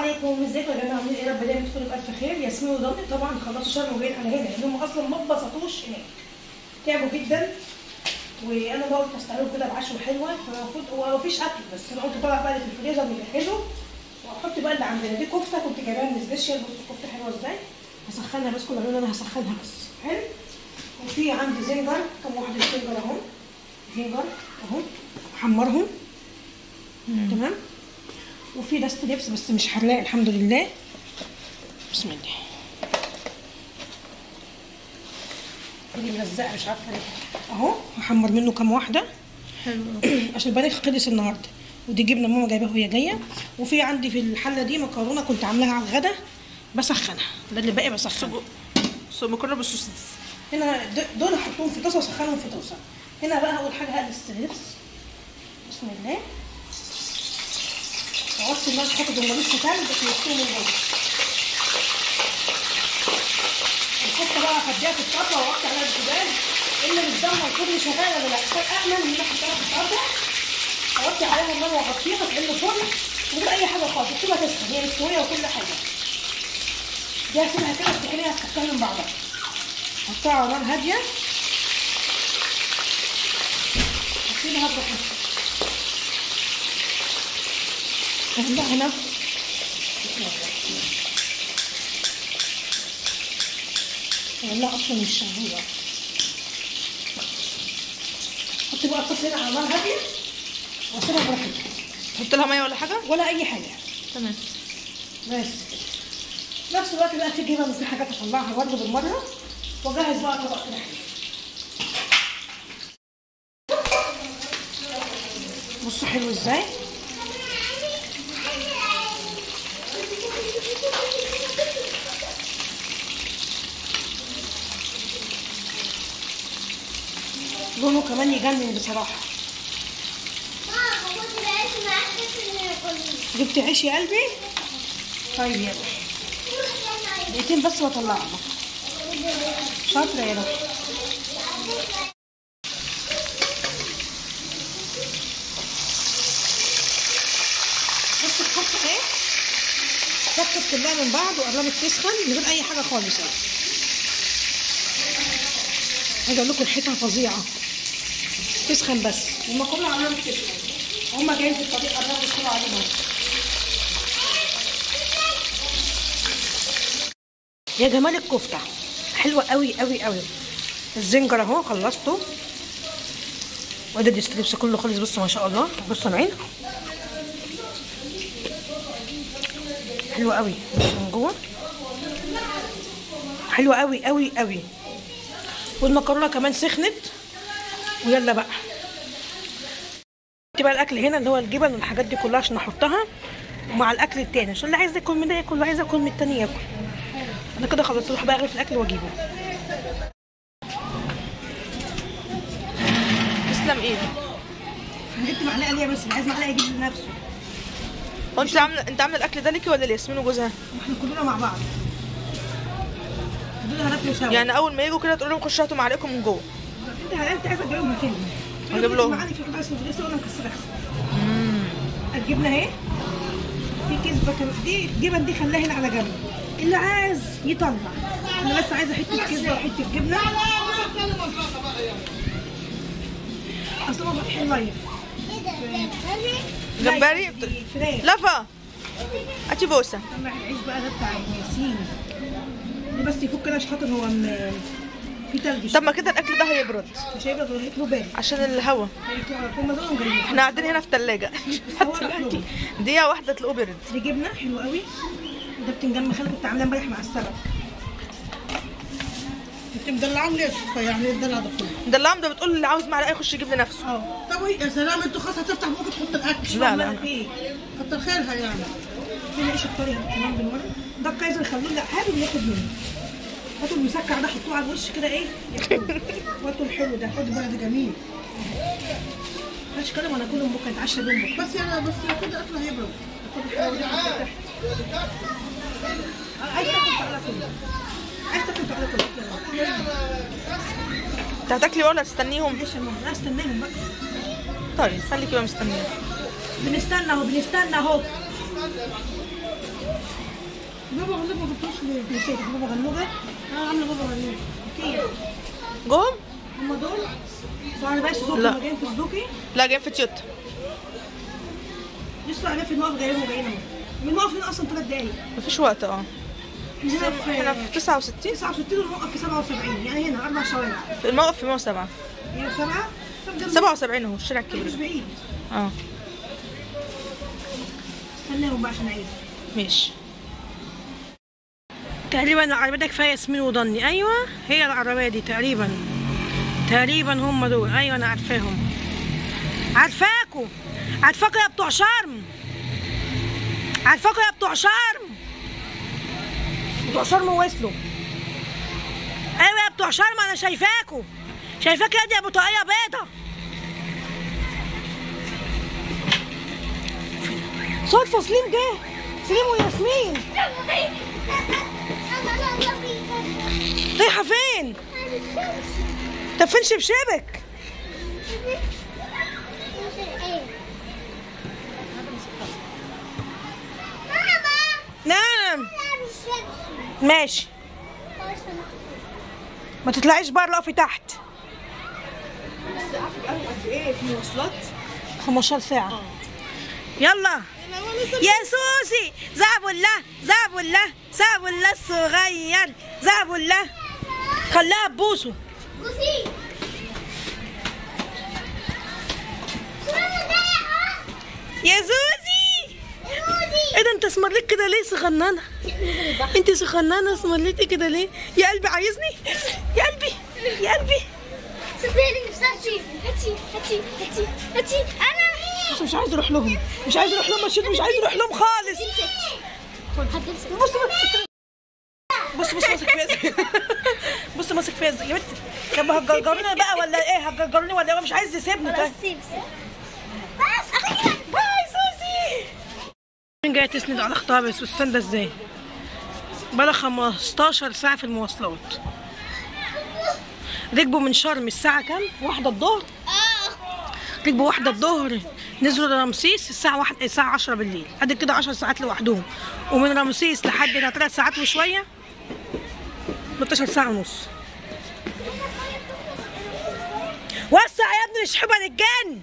عليكم ازيكم يا جماعه عاملين ايه رب دايما تكونوا بألف خير ياسمين وضمت طبعا خلصوا شهر وجايين على هنا لانهم اصلا ما اتبسطوش هناك تعبوا جدا وانا بقول استعملوا كده بعشوه حلوه فالمفروض هو مفيش اكل بس انا قلت طلع بقى اللي في الفريزر نجهزه واحط بقى اللي عندنا دي كفته كنت جايباها من سبيشال بصوا كفته حلوه ازاي هسخنها بس كل اللي انا هسخنها بس حلو وفي عندي زنجر كم واحده زنجر اهو زنجر اهو احمرهم تمام وفي ده ستريبس بس مش حراق الحمد لله بسم الله دي ملزقه مش عارفه ليه اهو هحمر منه كام واحده حلو عشان البانيه خلص النهارده ودي جبنه ماما جايباها وهي جايه وفي عندي في الحله دي مكرونه كنت عاملاها على الغدا بسخنها ده اللي باقي بسخنه سو مكرونه بالسوسيس هنا د- دول هحطهم في طاسه واسخنهم في طاسه هنا بقى اول حاجه هقلي الستريبس بسم الله وعدت الناس حاطط المريض في تلج بس يحطوه من جوه الكفته بقى هديها في الطاسه واوطي عليها الزبال اللي متدمر الفرن شغال ولا لا عشان امن ان انا احطها في الطاسه اوطي عليها النار واغطيها تحل فرن من غير اي حاجه خالص سيبها تسخن هي مستويه وكل حاجه دي هسيبها كده استخليها هتفتحها من بعضها حطها على نار هاديه هسيبها براحتها هنا هنا والله اصلا مش شغاله حطي بقى الطاسه هنا على نار هاديه واسيبها براحتها حط لها ميه ولا حاجه ولا اي حاجه تمام بس نفس الوقت بقى في جبن وفي حاجات اطلعها برضه بالمره واجهز بقى طبق كده حلو بصوا حلو ازاي لونه كمان يجنن بصراحه جبت عيش يا قلبي طيب يا روحي دقيقتين بس واطلعها شاطره يا روحي بص الكفته اهي كفت كلها من بعض وقربت تسخن من غير اي حاجه خالص اهي عايزه اقول لكم ريحتها فظيعه تسخن بس المكرونه قربت تسخن هما جايين في الطريق قربوا يدخلوا عليهم يا جمال الكفته حلوه قوي قوي قوي الزنجر اهو خلصته وده الستريبس كله خلص بصوا ما شاء الله بصوا العين حلوه قوي بصوا من جوه حلوه قوي قوي قوي والمكرونه كمان سخنت ويلا بقى بقى الاكل هنا اللي هو الجبن والحاجات دي كلها عشان احطها ومع الاكل التاني عشان اللي عايز ياكل من ده ياكل واللي عايز ياكل من التاني ياكل انا كده خلاص اروح بقى اغرف الاكل واجيبه تسلم ايدك انا جبت معلقه ليا بس اللي عايز معلقه يجيب لنفسه هو انت عامله انت عامله الاكل ده ليكي ولا لياسمين وجوزها احنا كلنا مع بعض دول هناكلوا سوا يعني اول ما يجوا كده تقول لهم خشوا هاتوا معلقكم من جوه انت انت عايزه تجيبهم مكاني هجيب لهم. معانا في حبايه لسه وانا مكسره احسن الجبنه اهي في كذبه كمان دي الجبن دي خليها هنا على جنب اللي عايز يطلع انا بس عايزه حته كذبه وحته جبنه اصل ما فاتح اللايف جمبري دي فراخ لفا هاتي بوسه طلع العيش بقى ده بتاع ياسين دي بس يفك كده عشان خاطر هو م- في تلج طب ما كده الاكل ده هيبرد مش هيبقى غير هياكلوا بارد عشان الهوا هياكلوا على طول ما دول جايين احنا قاعدين هنا في ثلاجه هو دلوقتي دقيقه واحده تلاقوه برد دي جبنه حلوه قوي ده بتنجان مخلل كنت عاملاه امبارح مع السمك انت مدلعهم ليه يعني الدلع ده كله مدلعهم ده بتقول اللي عاوز معلقه يخش يجيب لنفسه اه طب وإيه؟ يا سلام انتوا خلاص هتفتح ممكن تحط الاكل لا عمالة لا في ايه كتر خيرها يعني في عيش الطري كمان بالمره ده الكايزر خلوه لا حابب ياخد منه هاتوا المسكع ده حطوه على الوش كده ايه ياكلوه. وهاتوا الحلو ده خد بقى ده جميل مش كده وانا كلهم بكره اتعشى بيهم بكره بس يعني بس كده اكله هيبرد خد الحلو ده حطه تحت عايز تاكل تعالى كله عايز تاكل تعالى كله انت هتاكلي ولا تستنيهم معلش يا ماما لا استناهم بقى طيب خليكي بقى مستنيه بنستنى اهو بنستنى اهو بابا غلب ما جبتوش ليه؟ نسيت بابا غنوجه انا عامله بابا غلب كتير جم هم دول صار بقى سوزوكي لا. هما جايين في سوزوكي لا جايين في تويوتا لسه قاعدين في الموقف جايين وجايين اهو من الموقف هنا اصلا ثلاث دقايق مفيش وقت اه هنا في احنا في 69 69 والموقف في 77 يعني هنا اربع شوارع في الموقف في 107 هي سبعه طب جنب- 77 اهو الشارع مش الكبير بعيد اه استناهم بقى عشان اعيد ماشي تقريبا العربية ده كفاية ياسمين وضني أيوة هي العربية دي تقريبا تقريبا هم دول أيوة أنا عارفاهم عارفاكوا عارفاكوا يا بتوع شرم عارفاكوا يا بتوع شرم بتوع شرم وصلوا أيوة يا بتوع شرم أنا شايفاكوا شايفاك يا دي أبو طاقية بيضة صدفة سليم جه سليم وياسمين رايحة فين؟ طب فين شبشبك؟ نعم ماشي ما تطلعيش بره اقفي تحت ايه في مواصلات 15 ساعة يلا يا سوسي زعبوا الله زعبوا الله زعبوا الله الصغير زعبوا الله خلاها تبوسه يا زوزي ايه ده انت اسمرليت كده ليه سخنانه انت سخنانه اسمرليتي كده ليه يا قلبي عايزني يا قلبي يا قلبي بس مش عايز اروح لهم مش عايز اروح لهم مشيت مش عايز اروح لهم خالص بص بص بص ماسك فيا بص ماسك فيا ازاي يا بنتي طب هتجرجروني بقى ولا ايه هتجرجروني ولا ايه هو مش عايز يسيبني طيب باي سوسي مين جايه تسند على اختها بس السنده ازاي بقى 15 ساعه في المواصلات ركبوا من شرم الساعه كام واحدة الظهر ركبوا واحدة الظهر نزلوا رمسيس الساعة واحد الساعة 10 بالليل ادي كده 10 ساعات لوحدهم ومن رمسيس لحد هنا 3 ساعات وشوية 13 ساعة ونص وسع يا ابني الشحبة للجن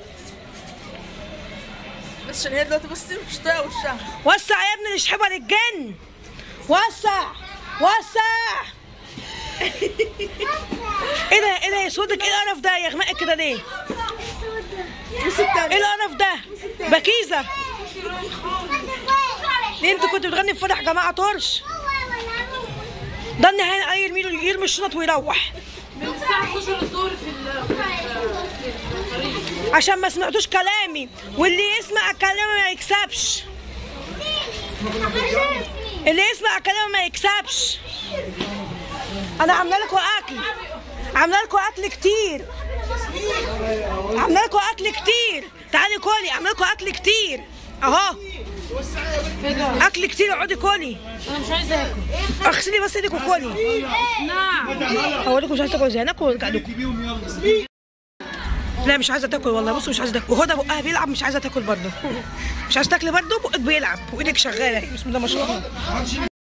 بس عشان هي دلوقتي بصي مش طايقه وشها وسع يا ابني الشحبة للجن وسع وسع ايه ده ايه ده يا سودك ايه القرف ده يا غماء كده ليه؟ ايه القرف ده؟ بكيزة ليه انت كنت بتغني في فرح جماعة طرش؟ ده النهاية اي يرمي يرمي الشنط ويروح عشان ما سمعتوش كلامي واللي يسمع كلامي ما يكسبش اللي يسمع كلامي ما يكسبش انا عامله لكم اكل عامله لكم اكل كتير عامله لكم اكل كتير تعالي كلي عامله لكم اكل كتير اهو اكل كتير اقعدي كلي انا مش عايزه اكل اغسلي بس ايدك وكلي نعم اوريكم مش عايزه تاكلوا ازاي ناكل ونرجع لكم لا مش عايزه تاكل والله بصوا مش عايزه تاكل وهدى بقها بيلعب مش عايزه تاكل برضه مش عايزه تاكلي برضه بقك بيلعب وايدك شغاله بسم الله ما شاء الله